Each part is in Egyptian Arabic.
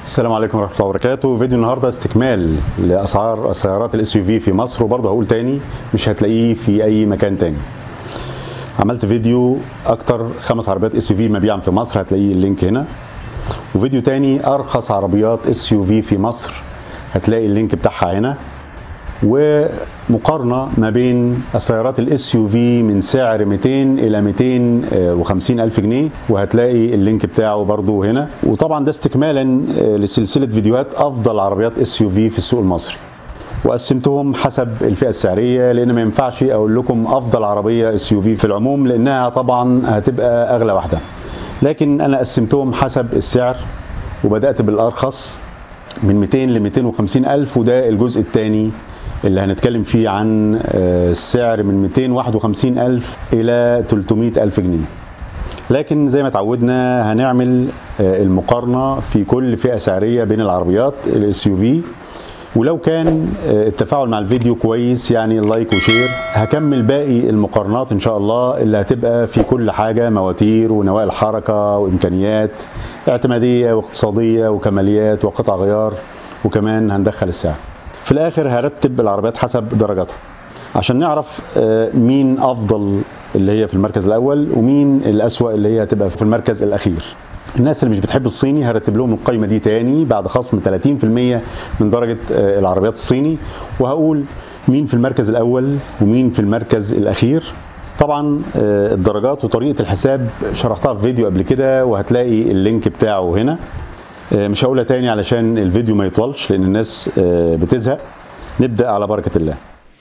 السلام عليكم ورحمه الله وبركاته فيديو النهارده استكمال لاسعار السيارات الاس يو في في مصر وبرضه هقول تاني مش هتلاقيه في اي مكان تاني عملت فيديو اكتر خمس عربيات اس يو في مبيعا في مصر هتلاقيه اللينك هنا وفيديو تاني ارخص عربيات اس يو في في مصر هتلاقي اللينك بتاعها هنا ومقارنه ما بين السيارات الاس يو في من سعر 200 الى 250 الف جنيه وهتلاقي اللينك بتاعه برضو هنا وطبعا ده استكمالا لسلسله فيديوهات افضل عربيات اس يو في في السوق المصري وقسمتهم حسب الفئه السعريه لان ما ينفعش اقول لكم افضل عربيه اس يو في في العموم لانها طبعا هتبقى اغلى واحده لكن انا قسمتهم حسب السعر وبدات بالارخص من 200 ل 250 الف وده الجزء الثاني اللي هنتكلم فيه عن السعر من 251 ألف إلى 300 ألف جنيه لكن زي ما تعودنا هنعمل المقارنة في كل فئة سعرية بين العربيات الاس يو في ولو كان التفاعل مع الفيديو كويس يعني لايك وشير هكمل باقي المقارنات ان شاء الله اللي هتبقى في كل حاجة مواتير ونوائل حركة وامكانيات اعتمادية واقتصادية وكماليات وقطع غيار وكمان هندخل السعر في الاخر هرتب العربيات حسب درجاتها عشان نعرف مين افضل اللي هي في المركز الاول ومين الاسوا اللي هي هتبقى في المركز الاخير الناس اللي مش بتحب الصيني هرتب لهم القائمه دي تاني بعد خصم 30% من درجه العربيات الصيني وهقول مين في المركز الاول ومين في المركز الاخير طبعا الدرجات وطريقه الحساب شرحتها في فيديو قبل كده وهتلاقي اللينك بتاعه هنا مش هقولها تاني علشان الفيديو ما يطولش لان الناس بتزهق نبدا على بركه الله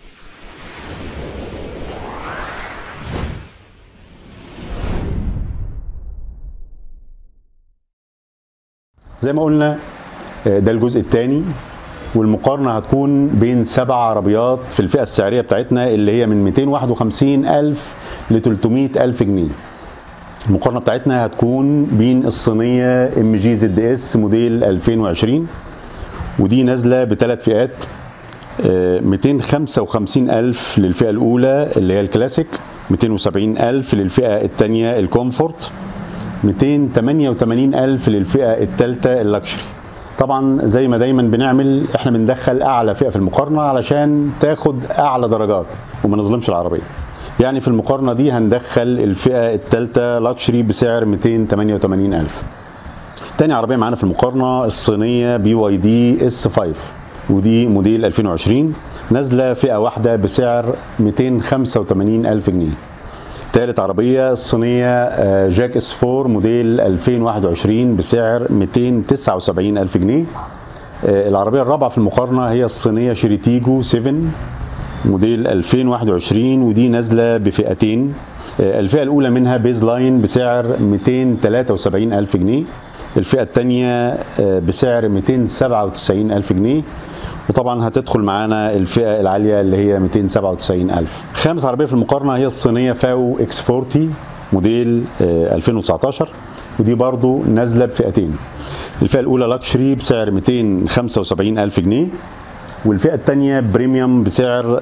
زي ما قلنا ده الجزء الثاني والمقارنة هتكون بين سبع عربيات في الفئة السعرية بتاعتنا اللي هي من 251 ألف ل 300 ألف جنيه المقارنه بتاعتنا هتكون بين الصينيه ام جي زد اس موديل 2020 ودي نازله بثلاث فئات 255 الف للفئه الاولى اللي هي الكلاسيك 270 الف للفئه الثانيه الكومفورت 288 الف للفئه الثالثه اللكشري طبعا زي ما دايما بنعمل احنا بندخل اعلى فئه في المقارنه علشان تاخد اعلى درجات وما نظلمش العربيه يعني في المقارنة دي هندخل الفئة الثالثة لاكشري بسعر 288 ألف تاني عربية معانا في المقارنة الصينية بي واي دي اس 5 ودي موديل 2020 نازلة فئة واحدة بسعر 285 ألف جنيه تالت عربية الصينية جاك اس 4 موديل 2021 بسعر 279 ألف جنيه العربية الرابعة في المقارنة هي الصينية شيريتيجو 7 موديل 2021 ودي نازله بفئتين الفئه الاولى منها بيز لاين بسعر 273 الف جنيه الفئه الثانيه بسعر 297 الف جنيه وطبعا هتدخل معانا الفئه العاليه اللي هي 297 الف خامس عربيه في المقارنه هي الصينيه فاو اكس 40 موديل 2019 ودي برضو نازله بفئتين الفئه الاولى لاكشري بسعر 275 الف جنيه والفئة الثانية بريميوم بسعر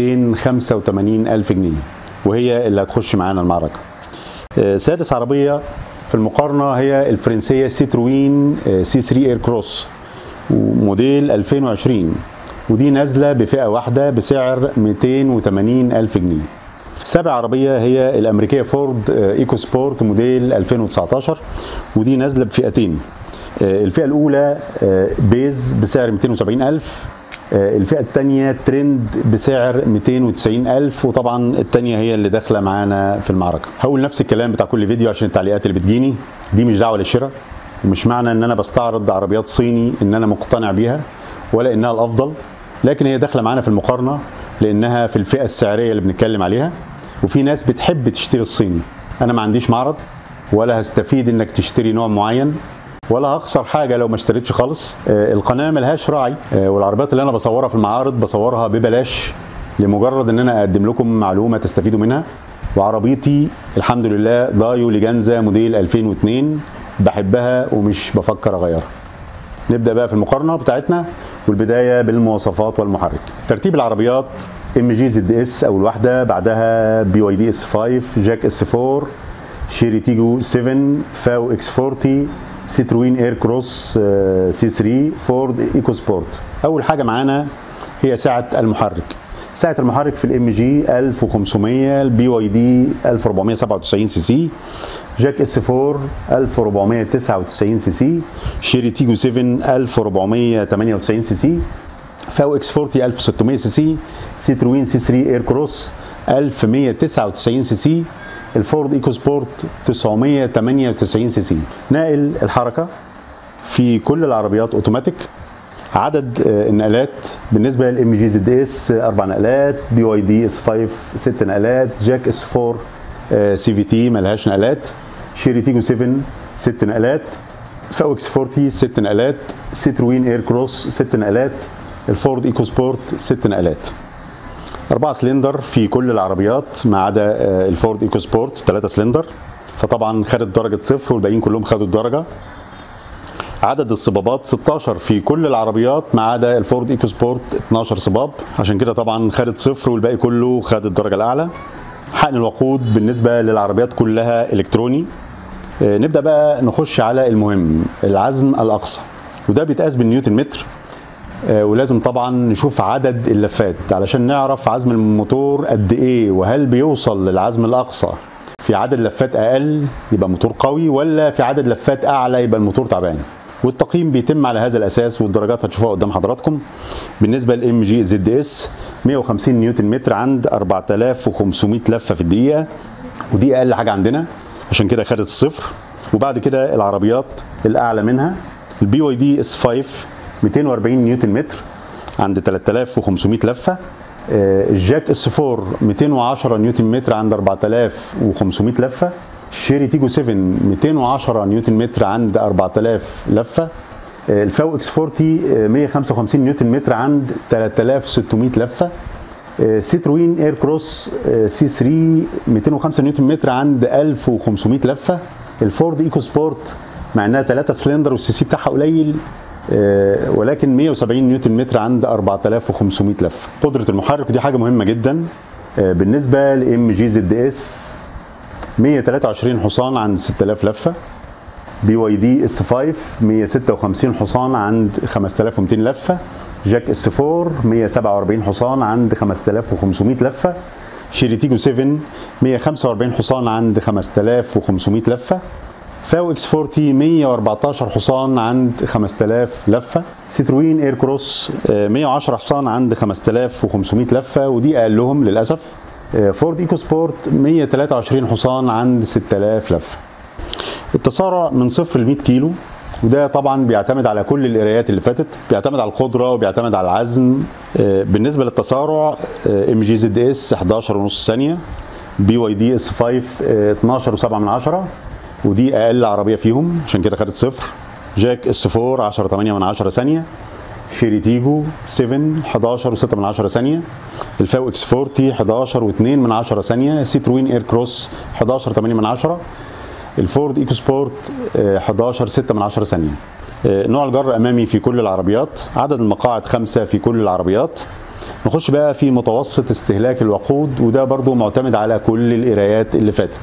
285 ألف جنيه وهي اللي هتخش معانا المعركة سادس عربية في المقارنة هي الفرنسية سيتروين سي 3 اير كروس موديل 2020 ودي نازلة بفئة واحدة بسعر 280 ألف جنيه سابع عربية هي الأمريكية فورد ايكو سبورت موديل 2019 ودي نازلة بفئتين الفئة الأولى بيز بسعر 270 ألف الفئة الثانية ترند بسعر 290 ألف وطبعا الثانية هي اللي داخلة معانا في المعركة هقول نفس الكلام بتاع كل فيديو عشان التعليقات اللي بتجيني دي مش دعوة للشراء ومش معنى ان انا بستعرض عربيات صيني ان انا مقتنع بيها ولا انها الافضل لكن هي داخلة معانا في المقارنة لانها في الفئة السعرية اللي بنتكلم عليها وفي ناس بتحب تشتري الصيني انا ما عنديش معرض ولا هستفيد انك تشتري نوع معين ولا هخسر حاجه لو ما اشتريتش خالص القناه ملهاش راعي والعربيات اللي انا بصورها في المعارض بصورها ببلاش لمجرد ان انا اقدم لكم معلومه تستفيدوا منها وعربيتي الحمد لله دايو ليجانزا موديل 2002 بحبها ومش بفكر اغيرها نبدا بقى في المقارنه بتاعتنا والبدايه بالمواصفات والمحرك ترتيب العربيات ام جي زد اس اول واحده بعدها بي واي دي اس 5 جاك اس 4 شيري تيجو 7 فاو اكس 40 سيتروين اير كروس سي 3 فورد ايكو سبورت اول حاجه معانا هي سعه المحرك سعه المحرك في الام جي 1500 البي واي دي 1497 سي سي جاك اس 4 1499 سي سي شيري تيجو 7 1498 سي سي فاو اكس 40 1600 سي سي سيتروين سي 3 اير كروس 1199 سي سي الفورد ايكو سبورت 998 سي سي ناقل الحركه في كل العربيات اوتوماتيك عدد النقلات بالنسبه للام جي زد اس اربع نقلات بي واي دي اس 5 ست نقلات جاك اس 4 سي في تي ملهاش نقلات شيري تيجو 7 ست نقلات فاو اكس 40 ست نقلات سيتروين اير كروس ست نقلات الفورد ايكو سبورت ست نقلات أربعة سلندر في كل العربيات ما عدا الفورد ايكو سبورت ثلاثة سلندر فطبعا خدت درجة صفر والباقيين كلهم خدوا الدرجة عدد الصبابات 16 في كل العربيات ما عدا الفورد ايكو سبورت 12 صباب عشان كده طبعا خدت صفر والباقي كله خد الدرجة الأعلى حقن الوقود بالنسبة للعربيات كلها إلكتروني نبدأ بقى نخش على المهم العزم الأقصى وده بيتقاس بالنيوتن متر ولازم طبعا نشوف عدد اللفات علشان نعرف عزم الموتور قد ايه وهل بيوصل للعزم الاقصى في عدد لفات اقل يبقى موتور قوي ولا في عدد لفات اعلى يبقى الموتور تعبان والتقييم بيتم على هذا الاساس والدرجات هتشوفوها قدام حضراتكم بالنسبه للام جي زد اس 150 نيوتن متر عند 4500 لفه في الدقيقه ودي اقل حاجه عندنا عشان كده خدت الصفر وبعد كده العربيات الاعلى منها البي واي دي اس 5 240 نيوتن متر عند 3500 لفه الجاك اس 4 210 نيوتن متر عند 4500 لفه الشيري تيجو 7 210 نيوتن متر عند 4000 لفه الفاو اكس 40 155 نيوتن متر عند 3600 لفه سيتروين اير كروس سي 3 205 نيوتن متر عند 1500 لفه الفورد ايكو سبورت مع انها 3 سلندر والسي سي بتاعها قليل ولكن 170 نيوتن متر عند 4500 لفه قدره المحرك دي حاجه مهمه جدا بالنسبه لام جي زد اس 123 حصان عند 6000 لفه بي واي دي اس 5 156 حصان عند 5200 لفه جاك اس 4 147 حصان عند 5500 لفه شيريتيجو 7 145 حصان عند 5500 لفه فاو اكس 40 114 حصان عند 5000 لفه سيتروين اير كروس 110 حصان عند 5500 لفه ودي اقلهم للاسف فورد ايكو سبورت 123 حصان عند 6000 لفه التسارع من صفر ل 100 كيلو وده طبعا بيعتمد على كل القرايات اللي فاتت بيعتمد على القدره وبيعتمد على العزم بالنسبه للتسارع ام جي زد اس 11 ونص ثانيه بي واي دي اس 5 12 و7 من 10 ودي اقل عربيه فيهم عشان كده خدت صفر جاك اس 4 10 8 من 10 ثانيه شيري تيجو 7 11 و6 من 10 ثانيه الفاو اكس 40 11 و2 من 10 ثانيه سيتروين اير كروس 11 8 من 10 الفورد ايكو سبورت 11 6 من 10 ثانيه نوع الجر امامي في كل العربيات عدد المقاعد خمسة في كل العربيات نخش بقى في متوسط استهلاك الوقود وده برضو معتمد على كل القرايات اللي فاتت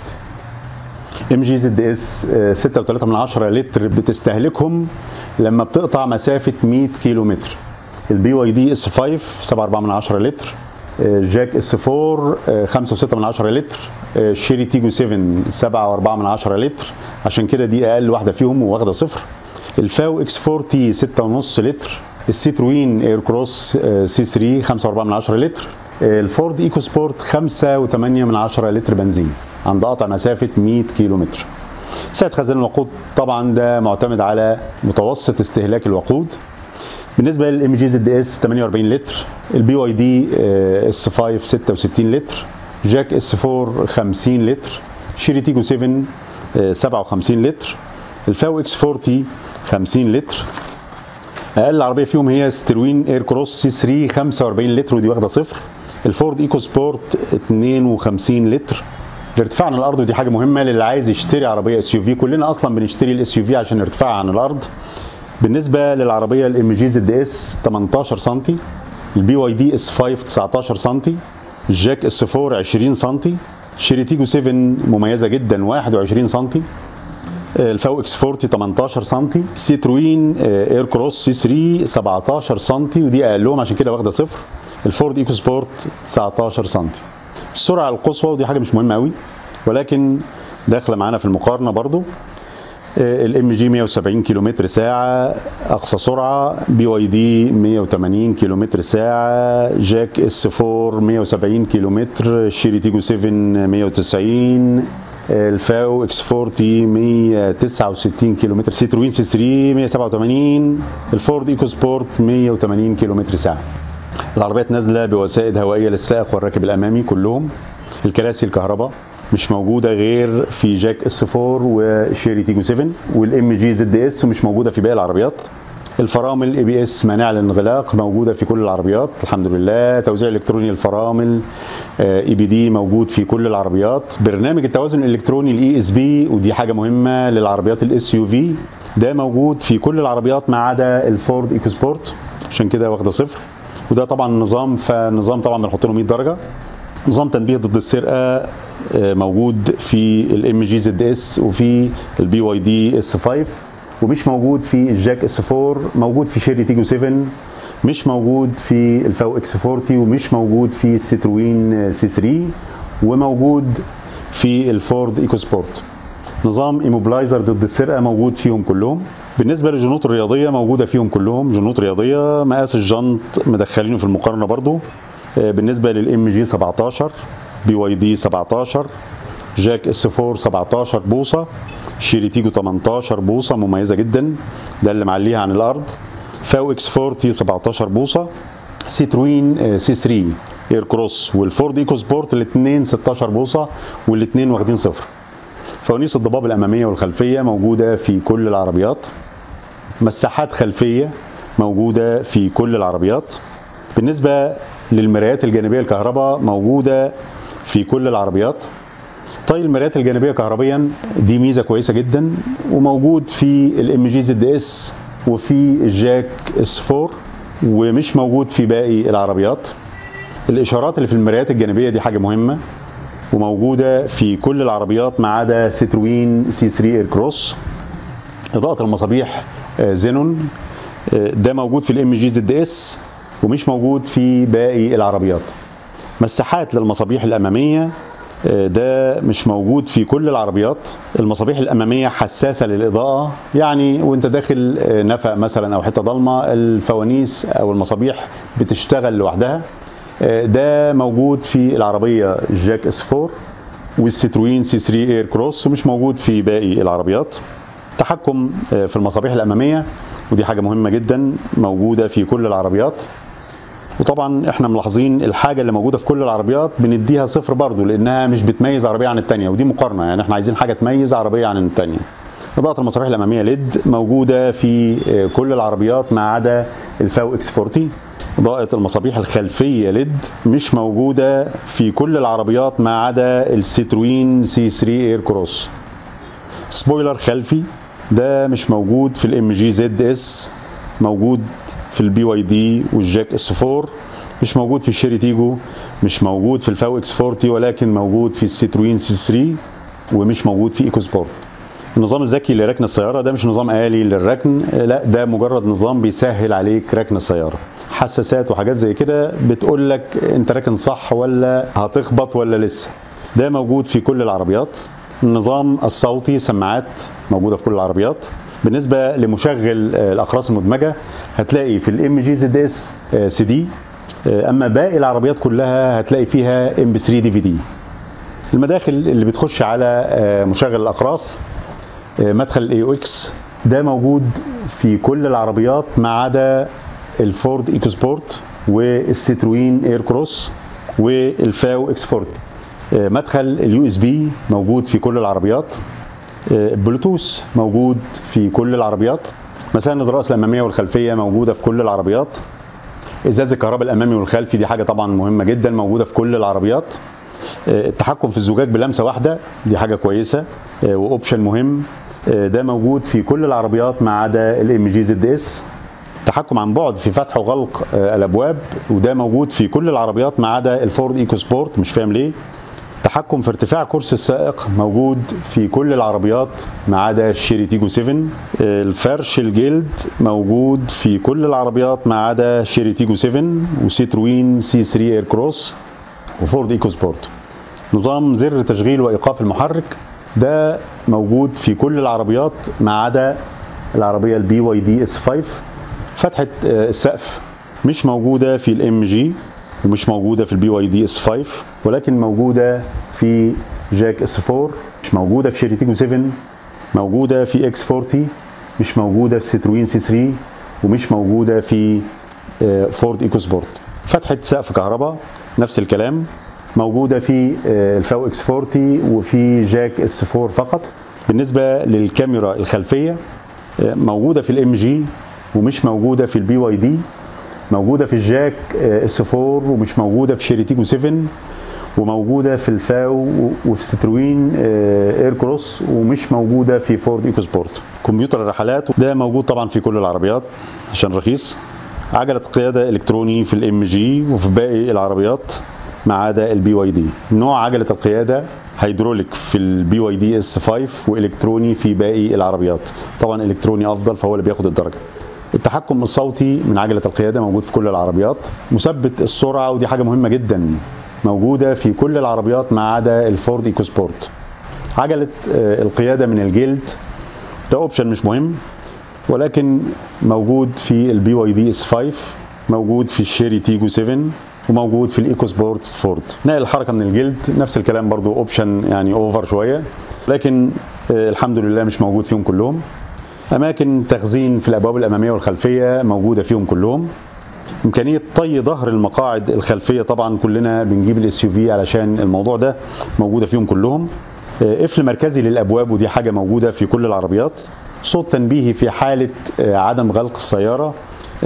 ام جي زد اس 6.3 من 10 لتر بتستهلكهم لما بتقطع مسافه 100 كيلو متر البي واي دي اس 5 7.4 من 10 لتر جاك اس 4 5.6 من 10 لتر شيري تيجو 7 7.4 من 10 لتر عشان كده دي اقل واحده فيهم وواخده صفر الفاو اكس 40 6.5 لتر السيتروين اير كروس سي 3 5.4 من 10 لتر الفورد ايكو سبورت 5.8 من 10 لتر بنزين عند قطع مسافه 100 كيلو متر سعه خزان الوقود طبعا ده معتمد على متوسط استهلاك الوقود بالنسبه للام جي زد اس 48 لتر البي واي دي اس 5 66 لتر جاك اس 4 50 لتر شيري تيجو 7 57 لتر الفاو اكس 40 50 لتر اقل عربيه فيهم هي ستروين اير كروس سي 3 45 لتر ودي واخده صفر الفورد ايكو سبورت 52 لتر الارتفاع عن الارض دي حاجه مهمه للي عايز يشتري عربيه اس يو في كلنا اصلا بنشتري الاس يو في عشان ارتفاعها عن الارض بالنسبه للعربيه الام جي زد اس 18 سم البي واي دي اس 5 19 سم الجاك اس 4 20 سم شيري تيجو 7 مميزه جدا 21 سم الفاو اكس 40 18 سم سيتروين اير كروس سي 3 17 سم ودي اقلهم عشان كده واخده صفر الفورد ايكو سبورت 19 سم السرعه القصوى ودي حاجه مش مهمه قوي ولكن داخله معانا في المقارنه برضو الام جي 170 كيلومتر ساعة أقصى سرعة بي واي دي 180 كيلومتر ساعة جاك اس 4 170 كيلومتر شيري تيجو 7 190 الفاو اكس 40 169 كيلومتر سيتروين سي 3 187 الفورد ايكو سبورت 180 كيلومتر ساعة العربيات نازلة بوسائد هوائية للسائق والراكب الأمامي كلهم الكراسي الكهرباء مش موجوده غير في جاك اس 4 وشيري تيجو 7 والام جي زد اس مش موجوده في باقي العربيات الفرامل اي بي اس مانعه للانغلاق موجوده في كل العربيات الحمد لله توزيع الكتروني للفرامل اي بي دي موجود في كل العربيات برنامج التوازن الالكتروني الاي اس بي ودي حاجه مهمه للعربيات الاس يو في ده موجود في كل العربيات ما عدا الفورد ايكو سبورت عشان كده واخده صفر وده طبعا نظام فالنظام طبعا بنحط له 100 درجه نظام تنبيه ضد السرقه موجود في الام جي زد اس وفي البي واي دي اس 5 ومش موجود في الجاك اس 4 موجود في شيري تيجو 7 مش موجود في الفاو اكس 40 ومش موجود في السيتروين سي 3 وموجود في الفورد ايكو سبورت نظام ايموبلايزر ضد السرقه موجود فيهم كلهم بالنسبه للجنوط الرياضيه موجوده فيهم كلهم جنوط رياضيه مقاس الجنط مدخلينه في المقارنه برضو بالنسبه للام جي 17 بي واي دي 17 جاك اس 4 17 بوصه شيري تيجو 18 بوصه مميزه جدا ده اللي معليها عن الارض فاو اكس 40 17 بوصه سيتروين سي 3 اير كروس والفورد ايكو سبورت الاثنين 16 بوصه والاثنين واخدين صفر فوانيس الضباب الاماميه والخلفيه موجوده في كل العربيات مساحات خلفيه موجوده في كل العربيات بالنسبه للمرايات الجانبيه الكهرباء موجوده في كل العربيات طيب المرايات الجانبيه كهربيا دي ميزه كويسه جدا وموجود في الام جي زد اس وفي الجاك اس 4 ومش موجود في باقي العربيات الاشارات اللي في المرايات الجانبيه دي حاجه مهمه وموجوده في كل العربيات ما عدا ستروين سي 3 اير كروس اضاءه المصابيح زينون ده موجود في الام جي زد اس ومش موجود في باقي العربيات مساحات للمصابيح الاماميه ده مش موجود في كل العربيات المصابيح الاماميه حساسه للاضاءه يعني وانت داخل نفق مثلا او حته ضلمه الفوانيس او المصابيح بتشتغل لوحدها ده موجود في العربيه جاك اس 4 والستروين سي 3 اير كروس ومش موجود في باقي العربيات تحكم في المصابيح الاماميه ودي حاجه مهمه جدا موجوده في كل العربيات وطبعا احنا ملاحظين الحاجه اللي موجوده في كل العربيات بنديها صفر برضو لانها مش بتميز عربيه عن الثانيه ودي مقارنه يعني احنا عايزين حاجه تميز عربيه عن الثانيه اضاءه المصابيح الاماميه ليد موجوده في كل العربيات ما عدا الفاو اكس 40 اضاءه المصابيح الخلفيه ليد مش موجوده في كل العربيات ما عدا الستروين سي 3 اير كروس سبويلر خلفي ده مش موجود في الام جي زد اس موجود في البي واي دي والجاك اس 4 مش موجود في الشيري تيجو مش موجود في الفاو اكس 40 ولكن موجود في السيتروين سي 3 ومش موجود في ايكو سبورت النظام الذكي لركن السياره ده مش نظام آلي للركن لا ده مجرد نظام بيسهل عليك ركن السياره حساسات وحاجات زي كده بتقول لك انت راكن صح ولا هتخبط ولا لسه ده موجود في كل العربيات النظام الصوتي سماعات موجوده في كل العربيات بالنسبه لمشغل الاقراص المدمجه هتلاقي في الام جي زد اس سي دي اما باقي العربيات كلها هتلاقي فيها ام بي 3 دي في دي المداخل اللي بتخش على مشغل الاقراص مدخل الاي او اكس ده موجود في كل العربيات ما عدا الفورد ايكو سبورت والستروين اير كروس والفاو اكس 40 مدخل اليو اس بي موجود في كل العربيات بلوتوث موجود في كل العربيات مساند الراس الاماميه والخلفيه موجوده في كل العربيات ازاز الكهرباء الامامي والخلفي دي حاجه طبعا مهمه جدا موجوده في كل العربيات التحكم في الزجاج بلمسه واحده دي حاجه كويسه واوبشن مهم ده موجود في كل العربيات ما عدا الام جي زد اس تحكم عن بعد في فتح وغلق الابواب وده موجود في كل العربيات ما عدا الفورد ايكو سبورت مش فاهم ليه التحكم في ارتفاع كرسي السائق موجود في كل العربيات ما عدا الشيري تيجو 7 الفرش الجلد موجود في كل العربيات ما عدا شيري تيجو 7 وسيتروين سي 3 اير كروس وفورد ايكو سبورت نظام زر تشغيل وايقاف المحرك ده موجود في كل العربيات ما عدا العربيه البي واي دي اس 5 فتحه السقف مش موجوده في الام جي ومش موجوده في البي واي دي اس 5 ولكن موجوده في جاك اس 4 مش موجوده في شيري تيجو 7 موجوده في اكس 40 مش موجوده في ستروين سي 3 ومش موجوده في فورد ايكو سبورت فتحه سقف كهرباء نفس الكلام موجوده في الفاو اكس 40 وفي جاك اس 4 فقط بالنسبه للكاميرا الخلفيه موجوده في الام جي ومش موجوده في البي واي دي موجوده في الجاك اس 4 ومش موجوده في شيريتيجو 7 وموجوده في الفاو وفي ستروين اير كروس ومش موجوده في فورد ايكو سبورت كمبيوتر الرحلات ده موجود طبعا في كل العربيات عشان رخيص عجله قياده الكتروني في الام جي وفي باقي العربيات ما عدا البي واي دي نوع عجله القياده هيدروليك في البي واي دي اس 5 والكتروني في باقي العربيات طبعا الكتروني افضل فهو اللي بياخد الدرجه التحكم الصوتي من عجله القياده موجود في كل العربيات مثبت السرعه ودي حاجه مهمه جدا موجوده في كل العربيات ما عدا الفورد ايكو سبورت عجله القياده من الجلد ده اوبشن مش مهم ولكن موجود في البي واي دي اس 5 موجود في الشيري تيجو 7 وموجود في الايكو سبورت فورد نقل الحركه من الجلد نفس الكلام برضو اوبشن يعني اوفر شويه لكن الحمد لله مش موجود فيهم كلهم اماكن تخزين في الابواب الاماميه والخلفيه موجوده فيهم كلهم امكانيه طي ظهر المقاعد الخلفيه طبعا كلنا بنجيب الاس يو في علشان الموضوع ده موجوده فيهم كلهم قفل مركزي للابواب ودي حاجه موجوده في كل العربيات صوت تنبيهي في حاله عدم غلق السياره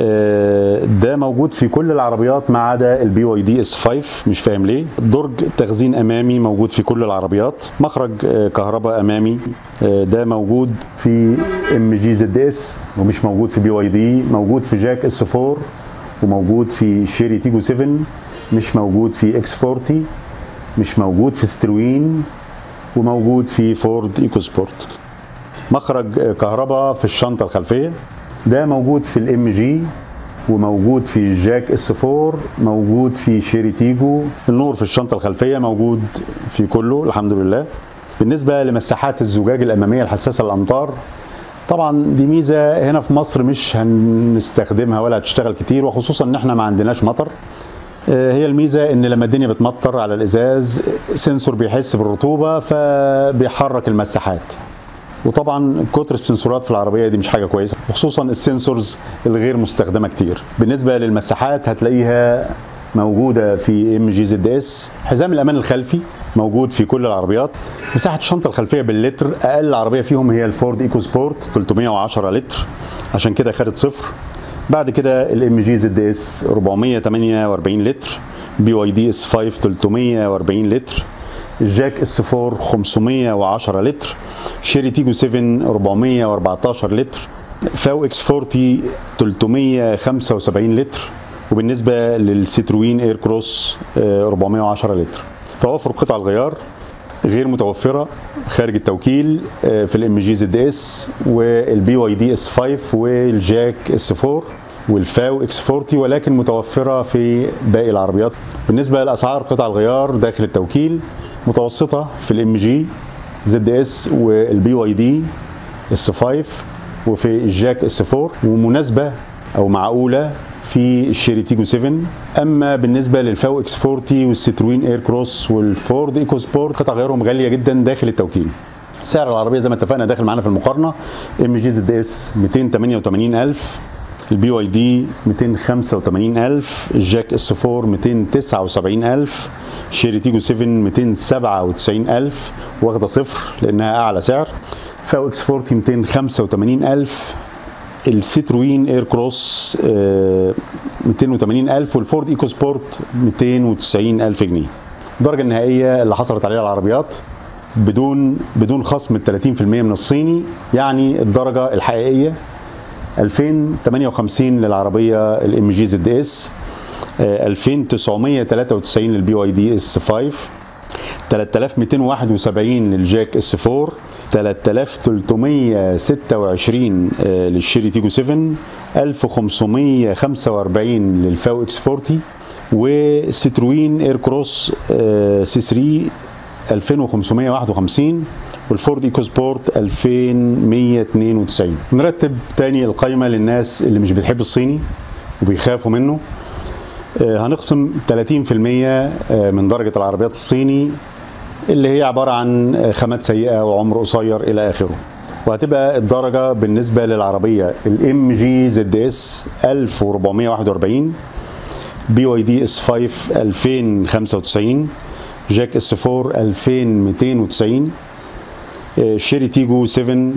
ده موجود في كل العربيات ما عدا البي واي دي اس 5 مش فاهم ليه درج تخزين امامي موجود في كل العربيات مخرج كهرباء امامي ده موجود في ام جي زد اس ومش موجود في بي واي دي موجود في جاك اس 4 وموجود في شيري تيجو 7 مش موجود في اكس 40 مش موجود في ستروين وموجود في فورد ايكو سبورت مخرج كهرباء في الشنطه الخلفيه ده موجود في الام جي وموجود في الجاك اس 4 موجود في شيري تيجو النور في الشنطه الخلفيه موجود في كله الحمد لله بالنسبه لمساحات الزجاج الاماميه الحساسه للامطار طبعا دي ميزه هنا في مصر مش هنستخدمها ولا هتشتغل كتير وخصوصا ان احنا ما عندناش مطر هي الميزه ان لما الدنيا بتمطر على الازاز سنسور بيحس بالرطوبه فبيحرك المساحات وطبعا كتر السنسورات في العربيه دي مش حاجه كويسه وخصوصا السنسورز الغير مستخدمه كتير بالنسبه للمساحات هتلاقيها موجوده في ام جي زد اس حزام الامان الخلفي موجود في كل العربيات مساحه الشنطه الخلفيه باللتر اقل عربيه فيهم هي الفورد ايكو سبورت 310 لتر عشان كده خدت صفر بعد كده الام جي زد اس 448 لتر بي واي دي اس 5 340 لتر الجاك اس 4 510 لتر شيري تيجو 7 414 لتر فاو اكس 40 375 لتر وبالنسبه للستروين اير كروس 410 لتر توافر قطع الغيار غير متوفره خارج التوكيل في الام جي زد اس والبي واي دي اس 5 والجاك اس 4 والفاو اكس 40 ولكن متوفره في باقي العربيات بالنسبه لاسعار قطع الغيار داخل التوكيل متوسطه في الام جي زد اس والبي واي دي اس 5 وفي الجاك اس 4 ومناسبه او معقوله في الشيري تيجو 7 اما بالنسبه للفاو اكس 40 والستروين اير كروس والفورد ايكو سبورت قطع غيرهم غاليه جدا داخل التوكيل سعر العربيه زي ما اتفقنا داخل معانا في المقارنه ام جي زد اس 288000 البي واي دي 285000 الجاك اس 4 279000 شيري تيجو 7 297000 واخده صفر لانها اعلى سعر فاو اكس 40 285000 السيتروين اير كروس 280000 والفورد ايكو سبورت 290000 جنيه الدرجه النهائيه اللي حصلت عليها العربيات بدون بدون خصم 30% من الصيني يعني الدرجه الحقيقيه 2058 للعربيه الام جي زد اس 2993 للبي واي دي اس 5 3271 للجاك اس 4 3326 آه، للشيري تيجو 7 1545 للفاو اكس 40 وستروين اير كروس آه، سي 3 2551 والفورد ايكو سبورت 2192 نرتب تاني القائمه للناس اللي مش بتحب الصيني وبيخافوا منه آه، هنقسم 30% آه، من درجه العربيات الصيني اللي هي عباره عن خامات سيئه وعمر قصير الى اخره وهتبقى الدرجه بالنسبه للعربيه الام جي زد اس 1441 بي واي دي اس 5 2095 جاك اس 4 2290 آه، شيري تيجو 7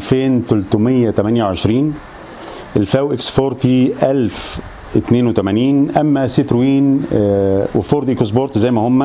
2328 الفاو اكس 40 1082 اما سيتروين آه، وفورد ايكو سبورت زي ما هم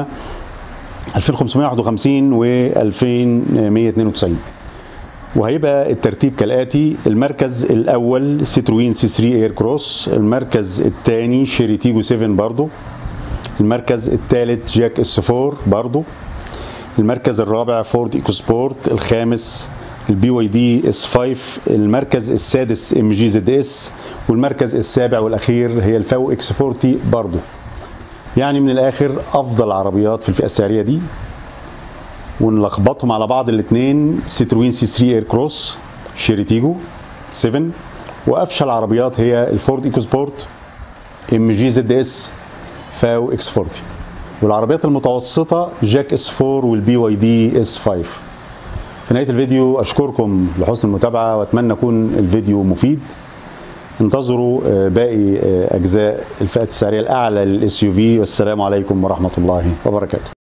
2551 و 2192 وهيبقى الترتيب كالاتي المركز الاول سيتروين سي 3 اير كروس المركز الثاني شيري تيجو 7 برضو المركز الثالث جاك اس 4 برضو المركز الرابع فورد ايكو سبورت الخامس البي واي دي اس 5 المركز السادس ام جي زد اس والمركز السابع والاخير هي الفاو اكس 40 برضو يعني من الاخر افضل عربيات في الفئه السعريه دي ونلخبطهم على بعض الاثنين سيتروين سي 3 اير كروس شيري تيجو 7 وافشل عربيات هي الفورد ايكو سبورت ام جي زد اس فاو اكس 40 والعربيات المتوسطه جاك اس 4 والبي واي دي اس 5 في نهايه الفيديو اشكركم لحسن المتابعه واتمنى يكون الفيديو مفيد انتظروا آه، باقي آه، اجزاء الفئات السعريه الاعلى للاس يو في والسلام عليكم ورحمه الله وبركاته